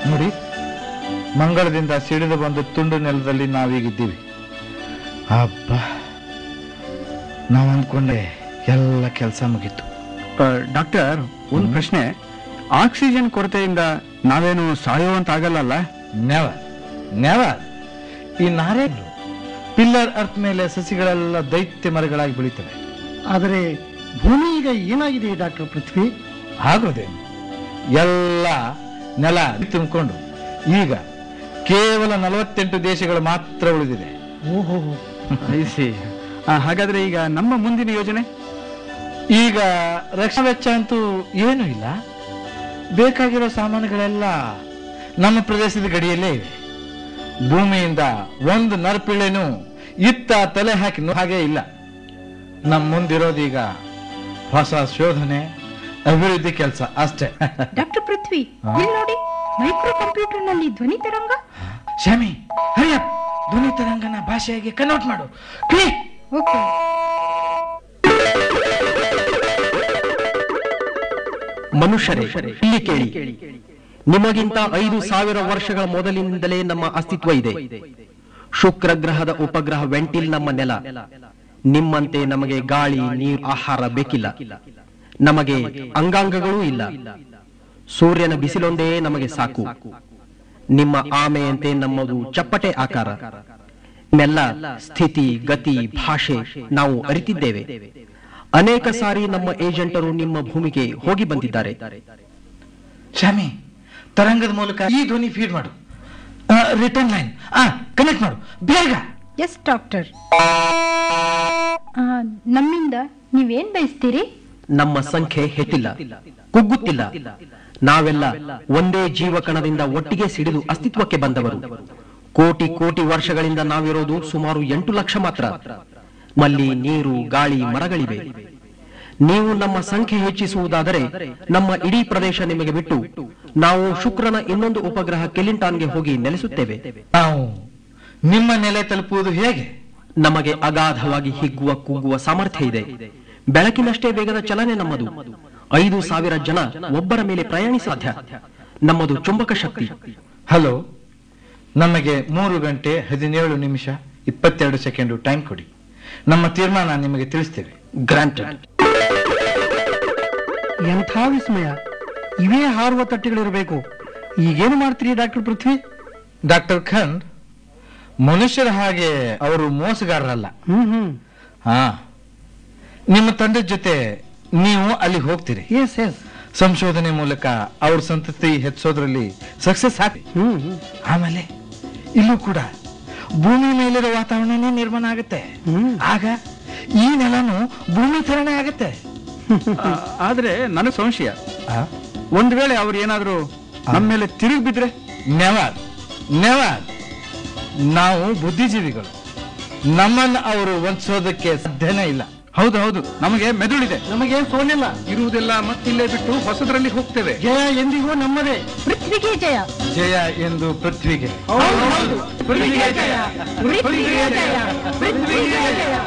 ನೋಡಿ ಮಂಗಳದಿಂದ ಸಿಡಿದು ಬಂದು ತುಂಡು ನೆಲದಲ್ಲಿ ನಾವೀಗಿದ್ದೀವಿ ಅಬ್ಬ ನಾವು ಅಂದ್ಕೊಂಡೆ ಎಲ್ಲ ಕೆಲಸ ಮುಗೀತು ಡಾಕ್ಟರ್ ಒಂದು ಪ್ರಶ್ನೆ ಆಕ್ಸಿಜನ್ ಕೊರತೆಯಿಂದ ನಾವೇನು ಸಾಯೋವಂತ ಆಗಲ್ಲ ನೆವ ನೆವ ಈ ನಾರೆಗಳು ಪಿಲ್ಲರ್ ಅರ್ತ್ ಮೇಲೆ ಸಸಿಗಳೆಲ್ಲ ದೈತ್ಯ ಮರಗಳಾಗಿ ಬೆಳೀತವೆ ಆದರೆ ಭೂಮಿ ಈಗ ಏನಾಗಿದೆ ಡಾಕ್ಟರ್ ಪೃಥ್ವಿ ಆಗೋದೇನು ಎಲ್ಲ ನೆಲ ತುಂಬಿಕೊಂಡು ಈಗ ಕೇವಲ ನಲವತ್ತೆಂಟು ದೇಶಗಳು ಮಾತ್ರ ಉಳಿದಿದೆ ಓಹೋ ಐಸಿ ಹಾಗಾದ್ರೆ ಈಗ ನಮ್ಮ ಮುಂದಿನ ಯೋಜನೆ ಈಗ ರಕ್ಷಣಾ ವೆಚ್ಚ ಅಂತೂ ಏನೂ ಇಲ್ಲ ಬೇಕಾಗಿರೋ ಸಾಮಾನುಗಳೆಲ್ಲ ನಮ್ಮ ಪ್ರದೇಶದ ಗಡಿಯಲ್ಲೇ ಇವೆ ಭೂಮಿಯಿಂದ ಒಂದು ನರಪಿಳ್ಳೆನೂ ಇತ್ತ ತಲೆ ಹಾಕಿ ನೋ- ಹಾಗೆ ಇಲ್ಲ ನಮ್ಮ ಮುಂದಿರೋದೀಗ ಹೊಸ ಶೋಧನೆ ಅಭಿವೃದ್ಧಿ ಕೆಲಸ ಅಷ್ಟೇ ಡಾಕ್ಟರ್ ಪೃಥ್ವಿ ಇಲ್ಲಿ ನೋಡಿ ಮೈಕ್ರೋ ಕಂಪ್ಯೂಟರ್ ನಲ್ಲಿ ಧ್ವನಿ ತರಂಗ ಶಾಮಿ ಹರಿಯಪ್ ಧ್ವನಿ ತರಂಗನ ಭಾಷೆಯಾಗಿ ಕನ್ವರ್ಟ್ ಮಾಡು ಕ್ವಿಕ್ ಓಕೆ ಮನುಷ್ಯರೇ ಇಲ್ಲಿ ಕೇಳಿ ನಿಮಗಿಂತ ಐದು ಸಾವಿರ ವರ್ಷಗಳ ಮೊದಲಿನಿಂದಲೇ ನಮ್ಮ ಅಸ್ತಿತ್ವ ಇದೆ ಶುಕ್ರ ಗ್ರಹದ ಉಪಗ್ರಹ ವೆಂಟಿಲ್ ನಮ್ಮ ನೆಲ ನಿಮ್ಮಂತೆ ನಮಗೆ ಗಾಳಿ ನೀರು ಆಹಾರ ಬೇಕಿಲ್ಲ ನಮಗೆ ಅಂಗಾಂಗಗಳೂ ಇಲ್ಲ ಸೂರ್ಯನ ಬಿಸಿಲೊಂದೇ ನಮಗೆ ಸಾಕು ನಿಮ್ಮ ಆಮೆಯಂತೆ ನಮ್ಮದು ಚಪ್ಪಟೆ ಆಕಾರ ನಿಮ್ಮೆಲ್ಲ ಸ್ಥಿತಿ ಗತಿ ಭಾಷೆ ನಾವು ಅರಿತಿದ್ದೇವೆ ಅನೇಕ ಸಾರಿ ನಮ್ಮ ಏಜೆಂಟರು ನಿಮ್ಮ ಭೂಮಿಗೆ ಹೋಗಿ ಬಂದಿದ್ದಾರೆ ಶಾಮಿ ತರಂಗದ ಮೂಲಕ ಈ ಧ್ವನಿ ಫೀಡ್ ಮಾಡು ರಿಟರ್ನ್ ಲೈನ್ ಕನೆಕ್ಟ್ ಮಾಡು ಬೇಗ ಎಸ್ ಡಾಕ್ಟರ್ ನಮ್ಮಿಂದ ನೀವೇನ್ ಬಯಸ್ತೀರಿ ನಮ್ಮ ಸಂಖ್ಯೆ ಹೆಚ್ಚಿಲ್ಲ ಕುಗ್ಗುತ್ತಿಲ್ಲ ನಾವೆಲ್ಲ ಒಂದೇ ಜೀವಕಣದಿಂದ ಒಟ್ಟಿಗೆ ಸಿಡಿದು ಅಸ್ತಿತ್ವಕ್ಕೆ ಬಂದವರು ಕೋಟಿ ಕೋಟಿ ವರ್ಷಗಳಿಂದ ನಾವಿರೋದು ಸುಮಾರು ಎಂಟು ಲಕ್ಷ ಮಾತ್ರ ಮಲ್ಲಿ ನೀರು ಗಾಳಿ ಮರಗಳಿವೆ ನೀವು ನಮ್ಮ ಸಂಖ್ಯೆ ಹೆಚ್ಚಿಸುವುದಾದರೆ ನಮ್ಮ ಇಡೀ ಪ್ರದೇಶ ನಿಮಗೆ ಬಿಟ್ಟು ನಾವು ಶುಕ್ರನ ಇನ್ನೊಂದು ಉಪಗ್ರಹ ಕೆಲಿಂಟಾನ್ಗೆ ಹೋಗಿ ನೆಲೆಸುತ್ತೇವೆ ನಾವು ನಿಮ್ಮ ನೆಲೆ ತಲುಪುವುದು ಹೇಗೆ ನಮಗೆ ಅಗಾಧವಾಗಿ ಹಿಗ್ಗುವ ಕುಗ್ಗುವ ಸಾಮರ್ಥ್ಯ ಇದೆ ಬೆಳಕಿನಷ್ಟೇ ವೇಗದ ಚಲನೆ ನಮ್ಮದು ಐದು ಸಾವಿರ ಜನ ಒಬ್ಬರ ಮೇಲೆ ಪ್ರಯಾಣಿ ಸಾಧ್ಯ ನಮ್ಮದು ಚುಂಬಕ ಶಕ್ತಿ ಹಲೋ ನಮಗೆ ಮೂರು ಗಂಟೆ ಹದಿನೇಳು ನಿಮಿಷ ಇಪ್ಪತ್ತೆರಡು ಸೆಕೆಂಡು ಟೈಮ್ ಕೊಡಿ ನಮ್ಮ ತೀರ್ಮಾನ ನಿಮಗೆ ತಿಳಿಸ್ತೇವೆ ಗ್ರಾಂಟೆಡ್ ಎಂಥ ವಿಸ್ಮಯ ಇವೇ ಹಾರುವ ತಟ್ಟೆಗಳಿರಬೇಕು ಈಗೇನು ಮಾಡ್ತೀರಿ ಡಾಕ್ಟರ್ ಪೃಥ್ವಿ ಡಾಕ್ಟರ್ ಖಂಡ್ ಮನುಷ್ಯರ ಹಾಗೆ ಅವರು ಮೋಸಗಾರರಲ್ಲ ಹ್ಮ್ ಹ್ಮ್ ಹಾ ನಿಮ್ಮ ತಂಡದ ಜೊತೆ ನೀವು ಅಲ್ಲಿ ಹೋಗ್ತೀರಿ ಎಸ್ ಎಸ್ ಸಂಶೋಧನೆ ಮೂಲಕ ಅವ್ರ ಸಂತತಿ ಹೆಚ್ಚೋದ್ರಲ್ಲಿ ಸಕ್ಸಸ್ ಆಗಿ ಹ್ಮ್ ಹ್ಮ್ ಆಮೇಲೆ ಇಲ್ಲೂ ಕೂಡ ಭೂಮಿ ಮೇಲಿರೋ ವಾತಾವರಣನೇ ನಿರ್ಮಾಣ ಆಗುತ್ತೆ ಹ್ಮ್. ಆಗ ಈ ನೆಲನು ಭೂಮಿ ತರನೇ ಆಗುತ್ತೆ ಆದ್ರೆ ನನಗೆ ಸಂಶಯ ಆ? ಒಂದ್ ವೇಳೆ ಅವ್ರು ಏನಾದ್ರು ನಮ್ಮ ಮೇಲೆ ತಿರುಗಿ ಬಿದ್ರೆ ನೆವರ್ ನೆವರ್ ನಾವು ಬುದ್ಧಿಜೀವಿಗಳು ನಮ್ಮನ್ನು ಅವರು ವಂಚಿಸೋದಕ್ಕೆ ಸಾಧ್ಯನೇ ಇಲ್ಲ ಹೌದು ಹೌದು ನಮಗೆ ಮೆದುಳಿದೆ ನಮಗೆ ಸೋಲಿಲ್ಲ ಇರುವುದೆಲ್ಲ ಮತ್ತಿಲ್ಲೇ ಬಿಟ್ಟು ಹೊಸದ್ರಲ್ಲಿ ಹೋಗ್ತೇವೆ ಜಯ ಎಂದಿಗೂ ನಮ್ಮದೇ ಪೃಥ್ವಿಗೆ ಜಯ ಜಯ ಎಂದು ಪೃಥ್ವಿಗೆ ಪೃಥ್ವಿಗೆ ಜಯ ಪೃಥ್ವಿಗೆ ಜಯ ಪೃಥ್ವಿಗೆ ಜಯ